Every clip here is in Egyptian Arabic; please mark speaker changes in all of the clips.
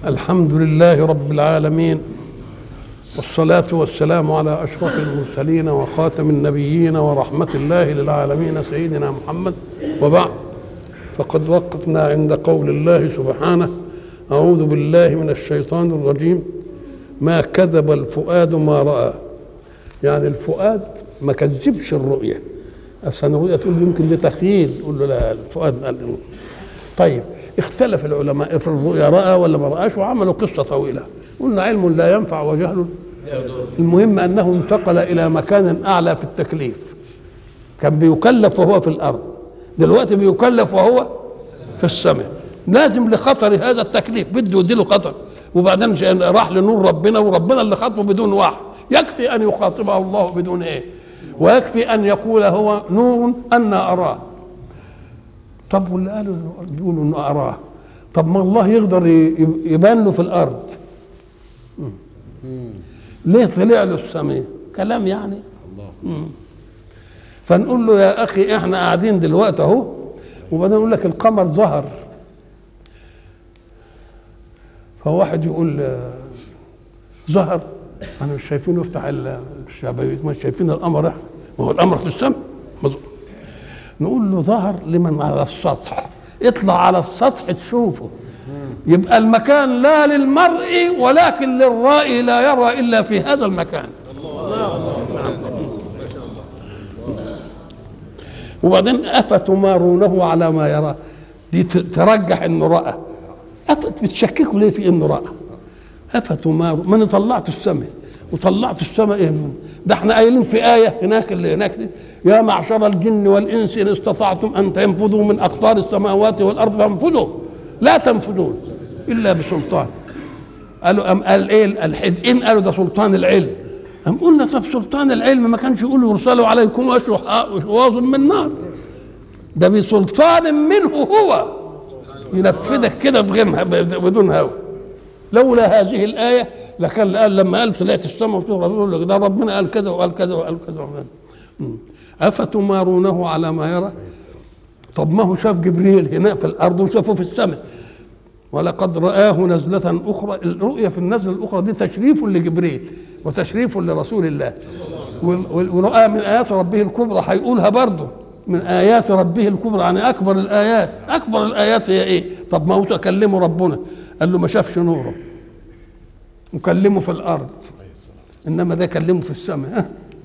Speaker 1: الحمد لله رب العالمين والصلاة والسلام على أشرف المرسلين وخاتم النبيين ورحمة الله للعالمين سيدنا محمد وبعد فقد وقفنا عند قول الله سبحانه أعوذ بالله من الشيطان الرجيم ما كذب الفؤاد ما رأى يعني الفؤاد ما كذبش الرؤية أصلا الرؤية تقول يمكن دي تخيل تقول له لا الفؤاد قال طيب اختلف العلماء في الرؤيا رأى ولا ما رآش وعملوا قصة طويلة قلنا علم لا ينفع وجهل المهم أنه انتقل إلى مكان أعلى في التكليف كان بيكلف وهو في الأرض دلوقتي بيكلف وهو في السماء لازم لخطر هذا التكليف بده يديله خطر وبعدين راح لنور ربنا وربنا اللي خاطبه بدون وحي يكفي أن يخاطبه الله بدون إيه ويكفي أن يقول هو نور أنا أراه طب واللي قالوا انه بيقولوا انه اراه طب ما الله يقدر يبان له في الارض ليه طلع له السماء كلام يعني الله فنقول له يا اخي احنا قاعدين دلوقتي اهو وبعدين نقول لك القمر ظهر فواحد يقول ظهر انا مش شايفينه يفتح الشبابيك مش شايفين القمر احنا ما هو القمر في السماء نقول له ظهر لمن على السطح اطلع على السطح تشوفه يبقى المكان لا للمرء ولكن للرائي لا يرى الا في هذا المكان وبعدين افتمارونه على ما يرى دي ترجح انه راى بتشككوا ليه في انه راى افتماروا ما انا طلعت السماء وطلعت السماء ايه ده احنا قايلين في ايه هناك اللي هناك دي يا معشر الجن والانس ان استطعتم ان تنفذوا من اقطار السماوات والارض فانفذوا لا تنفذون الا بسلطان قالوا ام قال ايه الحزقين قالوا ده سلطان العلم أم قلنا طب سلطان العلم ما كانش يقول يرسلوا عليكم اشواظ من نار ده بسلطان منه هو ينفذك كده بغير بدون هوى لولا هذه الايه لكان قال لما قال طلعت السماء وشهر يقول لك ده ربنا قال كذا وقال كذا وقال كذا وقال أفتمارونه على ما يرى طب ما هو شاف جبريل هنا في الأرض وشافه في السماء ولقد رآه نزلة أخرى الرؤية في النزلة الأخرى دي تشريف لجبريل وتشريف لرسول الله ورؤى من آيات ربه الكبرى هيقولها برضه من آيات ربه الكبرى يعني أكبر الآيات أكبر الآيات هي إيه طب ما هو كلمه ربنا قال له ما شافش نوره وكلمه في الأرض إنما ده كلمه في السماء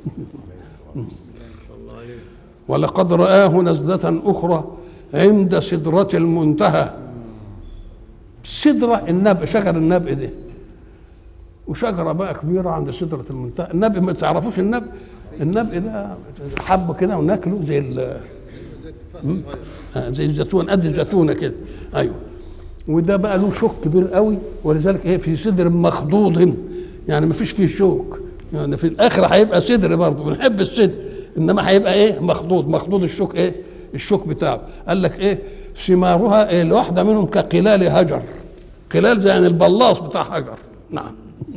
Speaker 1: ولقد رآه نزلة أخرى عند سدرة المنتهى سدرة النبء شجر النبء ده وشجرة بقى كبيرة عند سدرة المنتهى النبء ما تعرفوش النبء النبء ده حب كده وناكله زي ال زي الزيتون قد الزيتونة كده أيوه وده بقى له شوك كبير قوي ولذلك ايه في سدر مخضوض يعني ما فيش فيه شوك يعني في الاخر هيبقى سدر برضه بنحب السدر انما هيبقى ايه مخضوض مخضوض الشوك ايه الشوك بتاعه قال لك ايه ثمارها إيه الواحده منهم كقلال هجر قلال زي يعني البلاص بتاع حجر نعم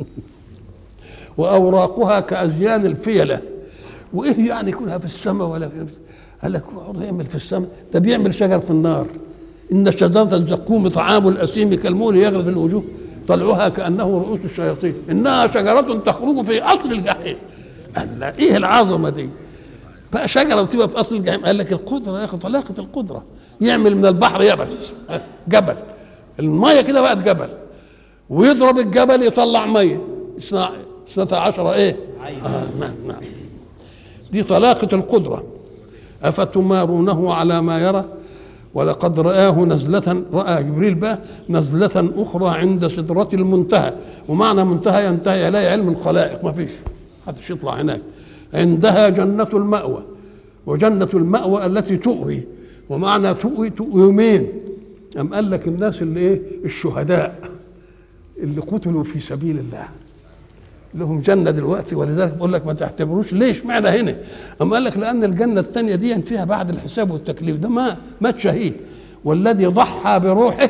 Speaker 1: واوراقها كازيان الفيله وايه يعني يكونها في السماء ولا في قال لك يعمل في السماء ده بيعمل شجر في النار ان شجره الزقوم طعام الاسيم كالمول يغرف الوجوه طلعها كانه رؤوس الشياطين انها شجره تخرج في اصل الجحيم قال ايه العظمه دي بقى شجره بتبقى في اصل الجحيم قال لك القدره يا اخي طلاقه القدره يعمل من البحر يبس جبل الميه كده بقت جبل ويضرب الجبل يطلع ميه اثنتا عشرة ايه آه نعم نعم دي طلاقة القدرة أفتمارونه على ما يرى ولقد رآه نزلة رأى جبريل بقى نزلة أخرى عند سدرة المنتهى ومعنى منتهى ينتهي إليه علم الخلائق ما فيش محدش يطلع هناك عندها جنة المأوى وجنة المأوى التي تؤوي ومعنى تؤوي تؤوي يومين أم قال لك الناس اللي إيه الشهداء اللي قتلوا في سبيل الله لهم جنة دلوقتي ولذلك بقول لك ما تعتبروش ليش معنى هنا أم قال لك لأن الجنة الثانية دي فيها بعد الحساب والتكليف ده ما مات شهيد والذي ضحى بروحه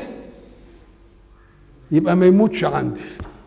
Speaker 1: يبقى ما يموتش عندي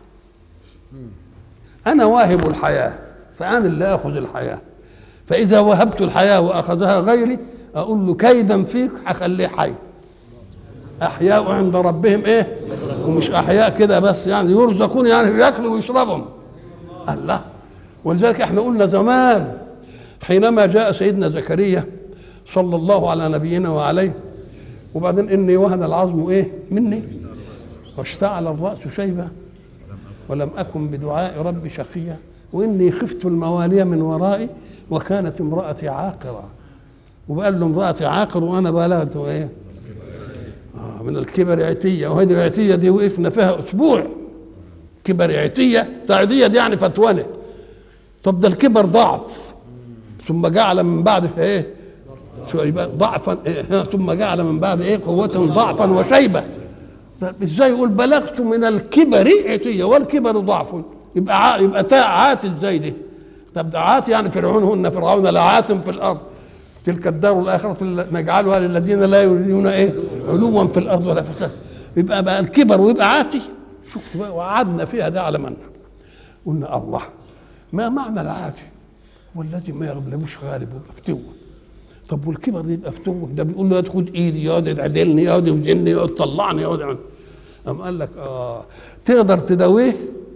Speaker 1: أنا واهب الحياة فأنا اللي آخذ الحياة فإذا وهبت الحياة وأخذها غيري أقول له كيدا فيك هخليه حي أحياء عند ربهم إيه ومش احياء كده بس يعني يرزقون يعني بياكلوا ويشربوا الله ولذلك احنا قلنا زمان حينما جاء سيدنا زكريا صلى الله على نبينا وعليه وبعدين اني وهن العظم ايه مني واشتعل الراس شيبه ولم اكن بدعاء ربي شقيا واني خفت الموالي من ورائي وكانت امراتي عاقره وقال له امراتي عاقر وانا بلغت ايه آه من الكبر عتيه وهذه العتيه دي وقفنا فيها اسبوع كبر عتيه تعديه دي يعني فتونه طب ده الكبر ضعف ثم جعل من بعد ايه شو يبقى ضعفا إيه ثم جعل من بعد ايه قوة ضعفا وشيبة ازاي يقول بلغت من الكبر عتية والكبر ضعف يبقى ع... يبقى تاء عات ازاي دي طب ده عات يعني فرعون هن فرعون لعات في الارض تلك الدار الاخرة نجعلها للذين لا يريدون ايه علوا في الارض ولا فساد يبقى بقى الكبر ويبقى عاتي شفت بقى وقعدنا فيها ده على منا قلنا الله ما معنى العاتي والذي ما يغلبوش غالب ويبقى فتوه طب والكبر ده يبقى فتوه ده بيقول له خد ايدي يقعد يعدلني يقعد يوزني يقعد يطلعني يقعد يعمل قام قال لك اه تقدر تداويه؟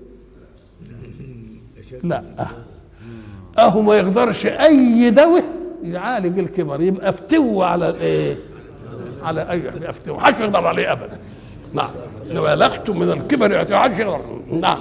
Speaker 1: لا اهو ما يقدرش اي دواء يعالج الكبر يبقى فتوه على الايه؟ على اي فتوه محدش يقدر عليه ابدا نعم بلغت من الكبر يعني محدش يقدر نعم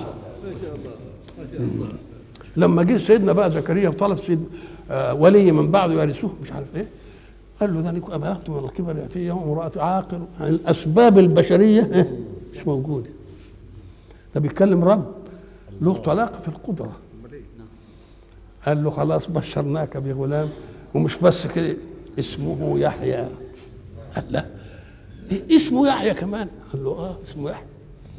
Speaker 1: لما جه سيدنا بقى زكريا وطلب سيد آه ولي من بعده يرثوه مش عارف ايه قال له ذلك أبلغت من الكبر يأتي يوم امرأة عاقل يعني الأسباب البشرية مش موجودة ده بيتكلم رب له طلاقة في القدرة قال له خلاص بشرناك بغلام ومش بس كده اسمه يحيى قال لا إيه اسمه يحيى كمان قال له اه اسمه يحيى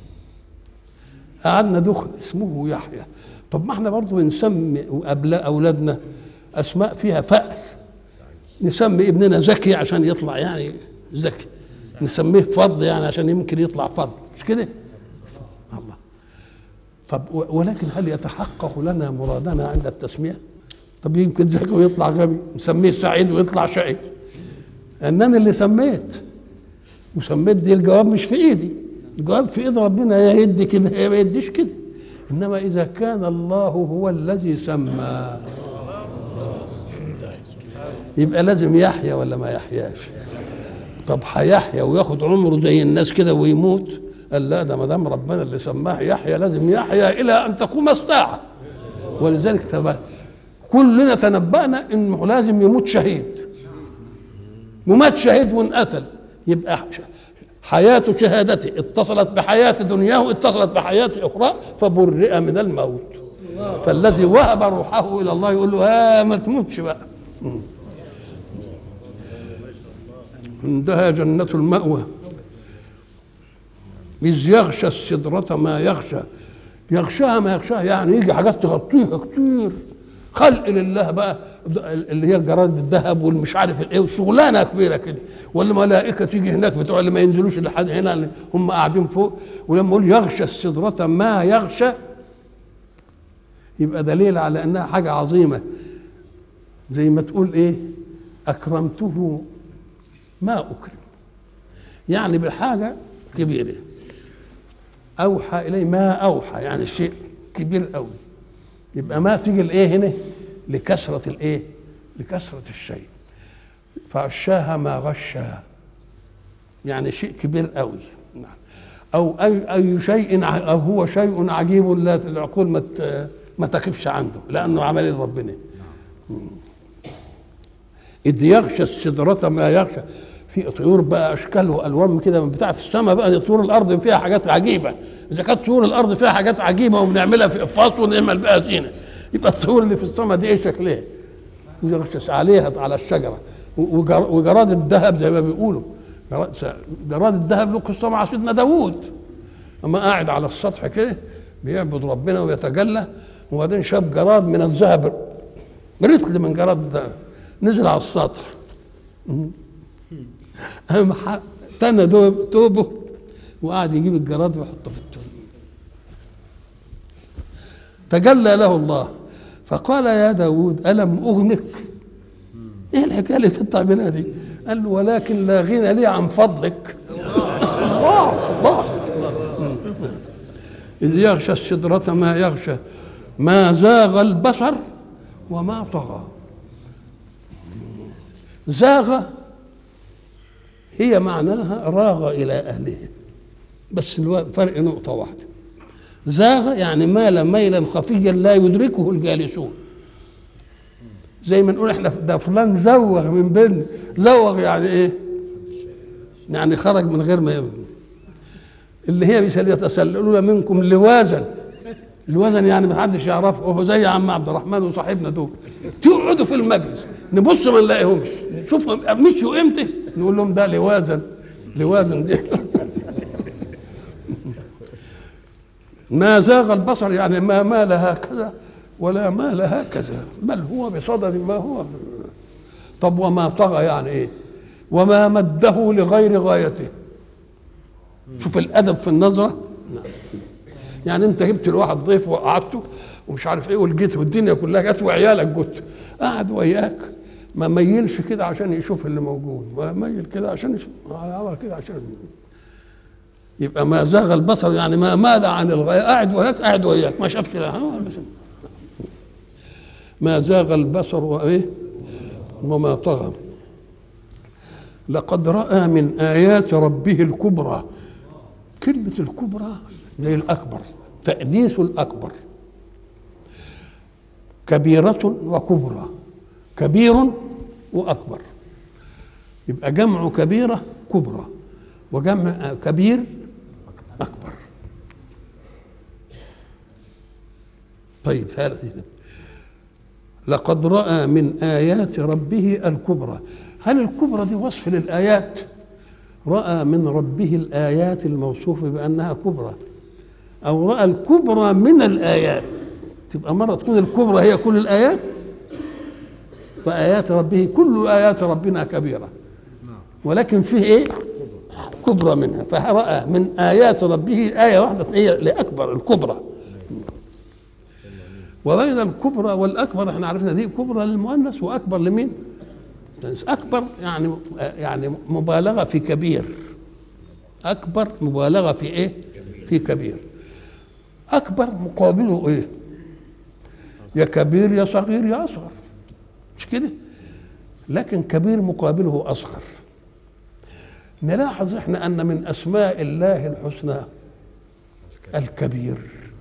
Speaker 1: قعدنا دخل اسمه يحيى طب ما احنا برضه بنسمي اولادنا اسماء فيها فأل نسمي ابننا زكي عشان يطلع يعني زكي نسميه فضل يعني عشان يمكن يطلع فضل مش كده الله طب ولكن هل يتحقق لنا مرادنا عند التسميه طب يمكن زكي ويطلع غبي نسميه سعيد ويطلع شقي انني اللي سميت وسميت دي الجواب مش في ايدي الجواب في ايد ربنا يا يدي كده يا ما يديش كده انما اذا كان الله هو الذي سمى يبقى لازم يحيا ولا ما يحياش طب هيحيا وياخد عمره زي الناس كده ويموت قال لا ده ما دام ربنا اللي سماه يحيا لازم يحيا الى ان تقوم الساعه ولذلك تبقى كلنا تنبأنا انه لازم يموت شهيد ومات شهيد وانقتل يبقى حياة شهادته اتصلت بحياة دنياه اتصلت بحياة أخرى فبرئ من الموت فالذي وهب روحه إلى الله يقول له ها ما تموتش بقى عندها جنة المأوى إذ يغشى السدرة ما يغشى يغشاها ما يغشاها يعني يجي حاجات تغطيها كتير خلق لله بقى اللي هي الجراد الذهب والمش عارف الايه وشغلانه كبيره كده والملائكه تيجي هناك بتوع اللي ما ينزلوش لحد هنا اللي هم قاعدين فوق ولما يقول يغشى السدرة ما يغشى يبقى دليل على انها حاجه عظيمه زي ما تقول ايه اكرمته ما اكرم يعني بالحاجه كبيره اوحى اليه ما اوحى يعني شيء كبير قوي يبقى ما تيجي الايه هنا لكثرة الايه لكثرة الشيء فغشاها ما غشاها يعني شيء كبير قوي نعم او اي اي شيء او هو شيء عجيب لا العقول ما ما تقفش عنده لانه عمل ربنا اذ يغشى السدرة ما يغشى في طيور بقى اشكال والوان كده من بتاعه السماء بقى طيور الارض فيها حاجات عجيبه اذا كانت طيور الارض فيها حاجات عجيبه وبنعملها في اقفاص ونعمل بقى زينه يبقى الطيور اللي في السماء دي ايه شكلها؟ يغشش عليها على الشجره وجراد الذهب زي ما بيقولوا جراد الذهب له قصه مع سيدنا داوود اما قاعد على السطح كده بيعبد ربنا ويتجلى وبعدين شاف جراد من الذهب رتل من جراد الذهب نزل على السطح قام تنى توبه وقعد يجيب الجراد ويحطه في التوب تجلى له الله فقال يا داود ألم أغنك ايه الحكايه اللي تعملها دي قال له ولكن لا غنى لي عن فضلك الله الله إذ يغشى السدرة ما يغشى ما زاغ البصر وما طغى زاغ هي معناها راغ إلى أهله بس الفرق نقطة واحدة زاغ يعني مال ميلا خفيا لا يدركه الجالسون زي ما نقول احنا ده فلان زوغ من بين زوغ يعني ايه يعني خرج من غير ما يبقى. اللي هي بيسأل يتسللون منكم لوازا الوزن يعني ما حدش يعرفه وهو زي عم عبد الرحمن وصاحبنا دول تقعدوا في المجلس نبص ما نلاقيهمش شوفهم مشوا امتى نقول لهم ده لوازن لوازن دي ما زاغ البصر يعني ما مال هكذا ولا مال هكذا بل هو بصدد ما هو طب وما طغى يعني ايه وما مده لغير غايته شوف الادب في النظره يعني انت جبت لواحد ضيف وقعدته ومش عارف ايه ولقيت والدنيا كلها جت وعيالك جت قعد وياك ما ميلش كده عشان يشوف اللي موجود ولا ميل كده عشان يشوف عمل كده عشان يبقى ما زاغ البصر يعني ما ماذا عن الغايه قاعد وياك قاعد وياك ما شافش لا ما زاغ البصر وايه وما طغى لقد راى من ايات ربه الكبرى كلمه الكبرى زي الاكبر تأنيث الاكبر كبيرة وكبرى كبير وأكبر يبقى جمع كبيرة كبرى وجمع كبير أكبر طيب ثالث لقد رأى من آيات ربه الكبرى هل الكبرى دي وصف للآيات رأى من ربه الآيات الموصوفة بأنها كبرى أو رأى الكبرى من الآيات تبقى مرة تكون الكبرى هي كل الآيات فآيات ربه كل آيات ربنا كبيرة ولكن فيه إيه كبرى منها فرأى من آيات ربه آية واحدة هي لأكبر الكبرى وبين الكبرى والأكبر احنا عرفنا دي كبرى للمؤنث وأكبر لمين؟ أكبر يعني يعني مبالغة في كبير أكبر مبالغة في إيه؟ في كبير أكبر مقابله إيه؟ يا كبير يا صغير يا أصغر مش كده؟ لكن كبير مقابله أصغر نلاحظ احنا أن من أسماء الله الحسنى الكبير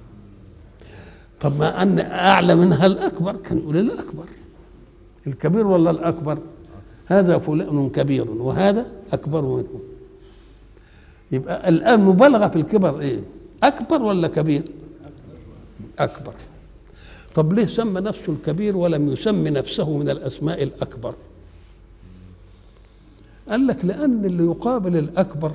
Speaker 1: طب ما أن أعلى منها الأكبر كان يقول الأكبر الكبير ولا الأكبر هذا فلان كبير وهذا أكبر منه يبقى الآن مبالغة في الكبر إيه أكبر ولا كبير أكبر طب ليه سمى نفسه الكبير ولم يسمي نفسه من الأسماء الأكبر قال لك لأن اللي يقابل الأكبر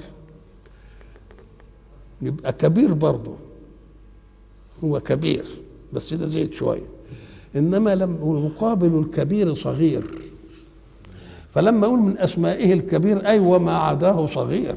Speaker 1: يبقى كبير برضه هو كبير بس ده زيد شوية إنما لما يقابل الكبير صغير فلما يقول من أسمائه الكبير أي وما عداه صغير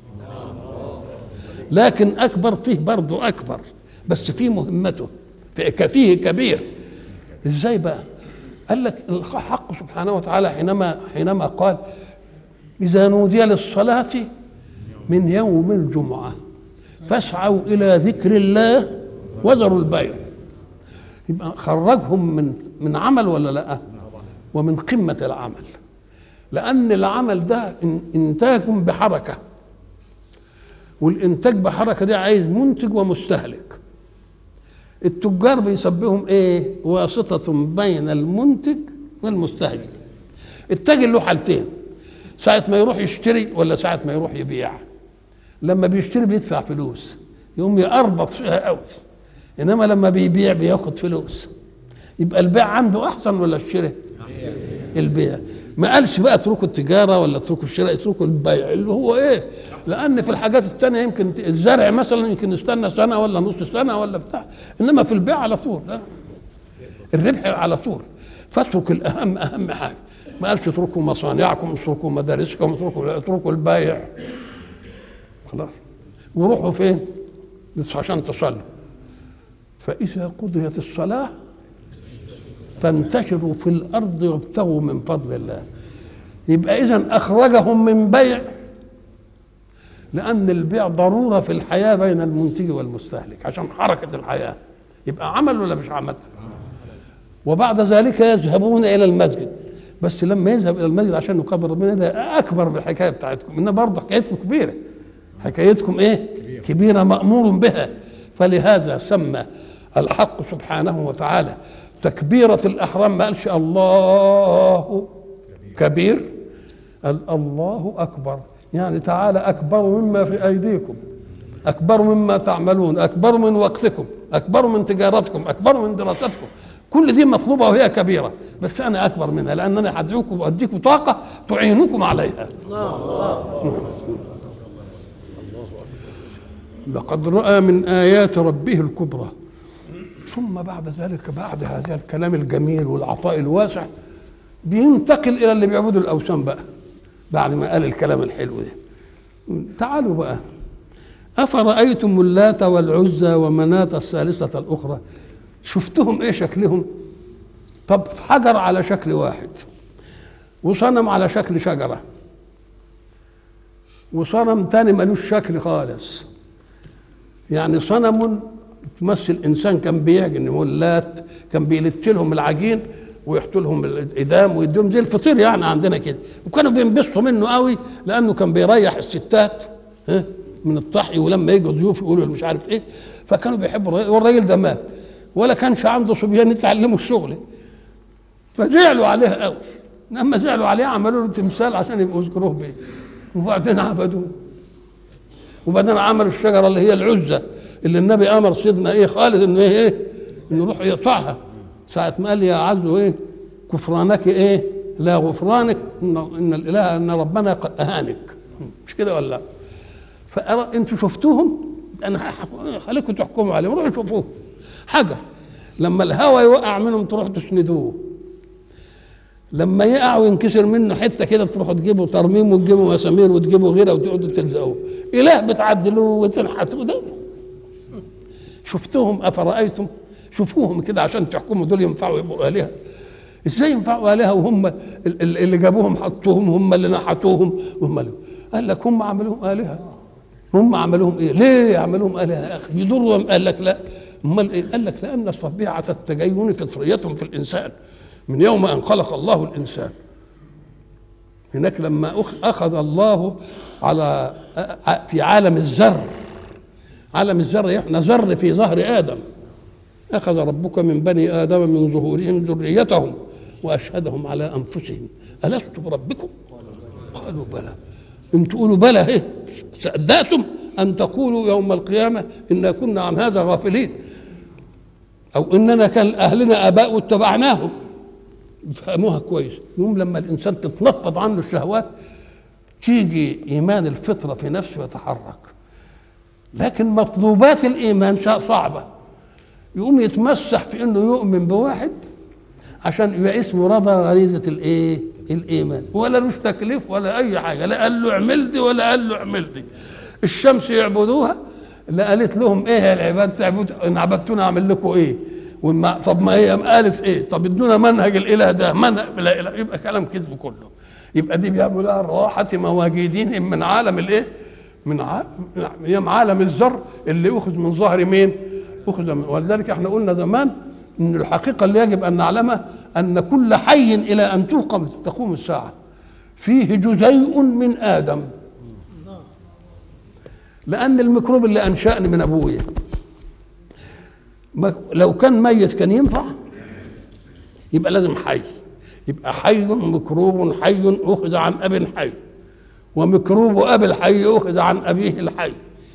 Speaker 1: لكن أكبر فيه برضه أكبر بس فيه مهمته فيه كبير ازاي بقى قال لك الحق سبحانه وتعالى حينما حينما قال اذا نودي للصلاه من يوم الجمعه فاسعوا الى ذكر الله وذروا البيع يبقى خرجهم من من عمل ولا لا ومن قمه العمل لان العمل ده انتاج بحركه والانتاج بحركه دي عايز منتج ومستهلك التجار بيسبهم ايه واسطة بين المنتج والمستهلك التاجر له حالتين ساعة ما يروح يشتري ولا ساعة ما يروح يبيع لما بيشتري بيدفع فلوس يقوم يقربط فيها قوي انما لما بيبيع بياخد فلوس يبقى البيع عنده احسن ولا الشراء البيع ما قالش بقى اتركوا التجاره ولا اتركوا الشراء اتركوا البيع اللي هو ايه لان في الحاجات الثانيه يمكن الزرع مثلا يمكن نستنى سنه ولا نص سنه ولا بتاع انما في البيع على طول لا. الربح على طول فاترك الاهم اهم حاجه ما قالش اتركوا مصانعكم اتركوا مدارسكم اتركوا اتركوا البيع خلاص وروحوا فين؟ عشان تصلوا فاذا قضيت الصلاه فانتشروا في الارض وابتغوا من فضل الله يبقى اذا اخرجهم من بيع لأن البيع ضرورة في الحياة بين المنتج والمستهلك عشان حركة الحياة يبقى عمل ولا مش عمل وبعد ذلك يذهبون إلى المسجد بس لما يذهب إلى المسجد عشان يقابل ربنا ده أكبر من الحكاية بتاعتكم إنها برضه حكايتكم كبيرة حكايتكم إيه كبيرة مأمور بها فلهذا سمى الحق سبحانه وتعالى تكبيرة الأحرام ما قالش الله كبير قال الله أكبر يعني تعالى أكبر مما في أيديكم أكبر مما تعملون أكبر من وقتكم أكبر من تجارتكم أكبر من دراستكم كل دي مطلوبة وهي كبيرة بس أنا أكبر منها لأنني هدعوكم وأديكم طاقة تعينكم عليها لقد رأى من آيات ربه الكبرى ثم بعد ذلك بعد هذا الكلام الجميل والعطاء الواسع بينتقل إلى اللي بيعبدوا الأوثان بقى بعد ما قال الكلام الحلو ده تعالوا بقى أفرأيتم اللات والعزى ومناة الثالثة الأخرى شفتهم إيه شكلهم طب حجر على شكل واحد وصنم على شكل شجرة وصنم تاني ملوش شكل خالص يعني صنم تمثل انسان كان بيعجن اللات كان بيلت لهم العجين ويحطوا لهم الادام ويديهم زي الفطير يعني عندنا كده وكانوا بينبسطوا منه قوي لانه كان بيريح الستات ها من الطحي ولما يجوا ضيوف يقولوا مش عارف ايه فكانوا بيحبوا الراجل والراجل ده مات ولا كانش عنده صبيان يتعلموا الشغل فزعلوا عليه قوي لما زعلوا عليه عملوا له تمثال عشان يبقوا يذكروه بيه وبعدين عبدوه وبعدين عملوا الشجره اللي هي العزه اللي النبي امر سيدنا ايه خالد انه ايه انه يروح يقطعها ساعة ما قال يا عزو ايه كفرانك ايه لا غفرانك ان ان الاله ان ربنا قد اهانك مش كده ولا فأرى انتوا شفتوهم انا خليكم تحكموا عليهم روحوا شوفوه حجر لما الهوى يوقع منهم تروحوا تسندوه لما يقع وينكسر منه حته كده تروحوا تجيبوا ترميم وتجيبوا مسامير وتجيبوا غيره وتقعدوا تلزقوه اله بتعدلوه وتنحتوه ده شفتوهم افرايتم شوفوهم كده عشان تحكموا دول ينفعوا يبقوا الهه ازاي ينفعوا الهه وهم اللي جابوهم حطوهم هم اللي نحتوهم وهم اللي قال لك هم عملوهم الهه هم عملوهم ايه ليه عملوهم الهه يا اخي يضرهم قال لك لا امال ايه قال لك لان طبيعه التدين فطريه في الانسان من يوم ان خلق الله الانسان هناك لما اخذ الله على في عالم الذر عالم الذر احنا ذر في ظهر ادم اخذ ربك من بني ادم من ظهورهم ذريتهم واشهدهم على انفسهم الست بربكم قالوا بلى ان تقولوا بلى ايه صدقتم ان تقولوا يوم القيامه انا كنا عن هذا غافلين او اننا كان اهلنا اباء واتبعناهم يفهموها كويس يوم لما الانسان تتنفض عنه الشهوات تيجي ايمان الفطره في نفسه يتحرك لكن مطلوبات الايمان صعبه يقوم يتمسح في انه يؤمن بواحد عشان يبقى اسمه رضى غريزه الايه الايمان ولا لوش تكليف ولا اي حاجه لا قال له اعمل دي ولا قال له اعمل دي الشمس يعبدوها لا قالت لهم ايه العباد تعبد ان عبدتونا اعمل لكم ايه وما طب ما هي قالت ايه طب ادونا منهج الاله ده منهج لا اله يبقى كلام كذب كله يبقى دي بيعملوها الراحه مواجدينهم من عالم الايه من عالم عالم الذر اللي اخذ من ظهر مين اخذ من ولذلك احنا قلنا زمان ان الحقيقه اللي يجب ان نعلمها ان كل حي الى ان توقم تقوم الساعه فيه جزيء من ادم لان الميكروب اللي انشاني من ابويا لو كان ميت كان ينفع يبقى لازم حي يبقى حي ميكروب حي اخذ عن اب حي وميكروب اب الحي اخذ عن ابيه الحي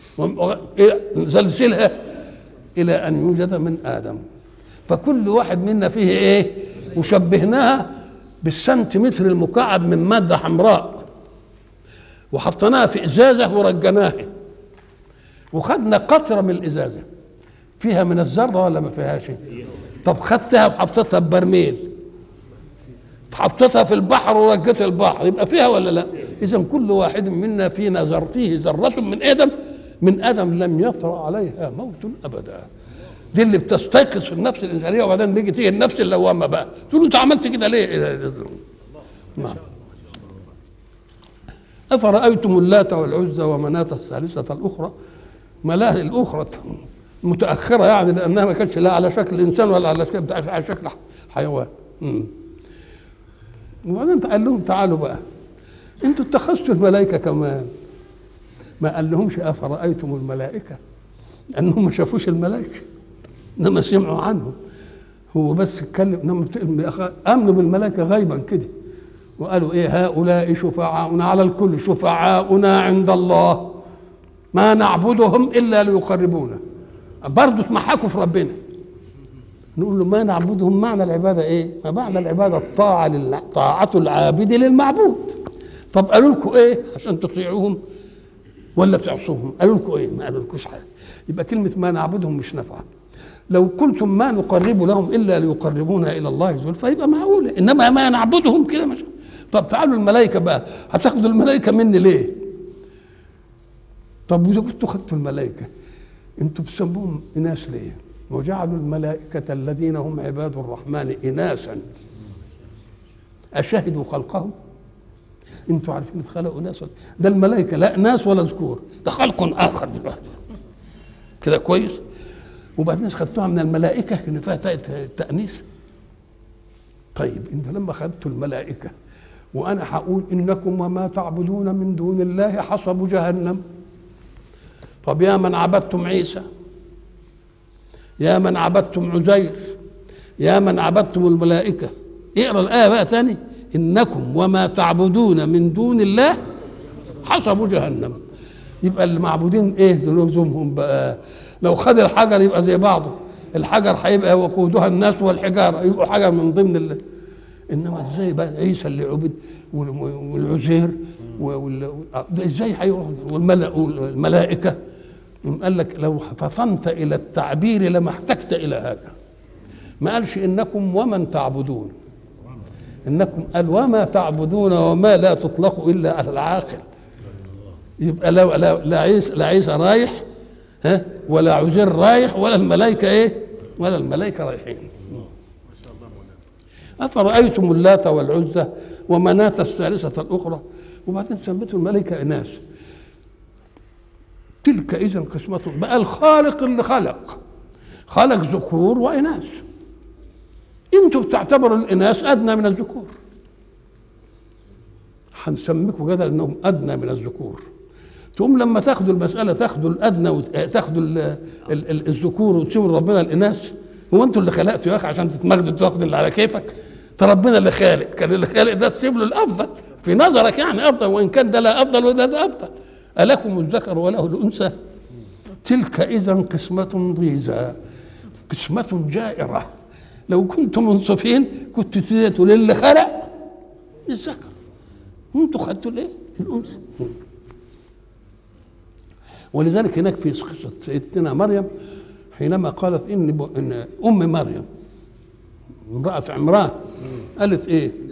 Speaker 1: سلسلها الى ان يوجد من ادم فكل واحد منا فيه ايه وشبهناها بالسنتيمتر المكعب من ماده حمراء وحطيناها في ازازه ورجناها وخدنا قطره من الازازه فيها من الذره ولا ما فيهاش طب خدتها وحطيتها ببرميل حطيتها في البحر ورجت البحر يبقى فيها ولا لا اذا كل واحد منا فينا ذر فيه ذره من ادم من ادم لم يطرا عليها موت ابدا دي اللي بتستيقظ في النفس الانسانيه وبعدين بيجي تيجي النفس اللوامه بقى تقول له انت عملت كده ليه؟ نعم افرايتم اللات والعزى ومناه الثالثه الاخرى ملاهي الاخرى متاخره يعني لانها ما كانتش لا على شكل انسان ولا على شكل على شكل حيوان مم. وبعدين قال لهم تعالوا بقى انتوا اتخذتوا الملائكه كمان ما قال لهمش افرايتم الملائكه انهم ما شافوش الملائكه انما سمعوا عنهم هو بس اتكلم انما امنوا بالملائكه غيبا كده وقالوا ايه هؤلاء شفعاؤنا على الكل شفعاؤنا عند الله ما نعبدهم الا ليقربونا برضه اتمحكوا في ربنا نقول له ما نعبدهم معنى العباده ايه؟ ما معنى العباده الطاعه لله طاعه العابد للمعبود طب قالوا لكم ايه عشان تطيعوهم ولا تعصوهم؟ قالوا لكم ايه؟ ما قالوا لكوش حاجه يبقى كلمه ما نعبدهم مش نافعه لو قلتم ما نقرب لهم الا ليقربونا الى الله زلفى يبقى معقوله انما ما نعبدهم كده مش طب تعالوا الملائكه بقى هتاخدوا الملائكه مني ليه؟ طب واذا كنتوا خدتوا الملائكه انتوا بتسموهم اناث ليه؟ وجعلوا الملائكة الذين هم عباد الرحمن إناثا أشهدوا خلقهم انتوا عارفين اتخلقوا ناس ولا ده الملائكة لا ناس ولا ذكور ده خلق آخر بالوحدة كده كويس وبعدين خدتوها من الملائكة كان فيها تأنيث طيب انت لما خدتوا الملائكة وأنا هقول إنكم وما تعبدون من دون الله حصب جهنم طب يا من عبدتم عيسى يا من عبدتم عزير يا من عبدتم الملائكة اقرا الآية بقى ثاني إنكم وما تعبدون من دون الله حسبوا جهنم يبقى المعبودين ايه لزومهم بقى لو خد الحجر يبقى زي بعضه الحجر هيبقى وقودها الناس والحجارة يبقوا حجر من ضمن الله انما ازاي بقى عيسى اللي عبد والعزير ازاي هيروح والملائكه قال لك لو فطنت الى التعبير لما احتجت الى هذا ما قالش انكم ومن تعبدون انكم قال وما تعبدون وما لا تطلق الا على العاقل يبقى لا لا, لا عيسى لا عيسى رايح ها ولا عزير رايح ولا الملائكه ايه ولا الملائكه رايحين افرايتم اللات والعزى ومناه الثالثه الاخرى وبعدين سميتوا الملائكه اناث تلك اذا قسمة بقى الخالق اللي خلق خلق ذكور واناث انتوا بتعتبروا الاناث ادنى من الذكور هنسميكم كده انهم ادنى من الذكور تقوم لما تاخدوا المساله تاخدوا الادنى وتاخدوا الذكور وتسيبوا ربنا الاناث هو انتوا اللي خلقتوا يا اخي عشان تتمجدوا تاخدوا اللي على كيفك ده ربنا اللي خالق كان اللي خالق ده تسيب له الافضل في نظرك يعني افضل وان كان ده لا افضل وده ده افضل ألكم الذكر وله الأنثى تلك إذا قسمة ضيزى قسمة جائرة لو كنتم منصفين كنت تديتوا للي خلق الذكر وانتوا خدتوا الايه؟ الانثى ولذلك هناك في قصه سيدتنا مريم حينما قالت ان ان ام مريم امراه عمران قالت ايه؟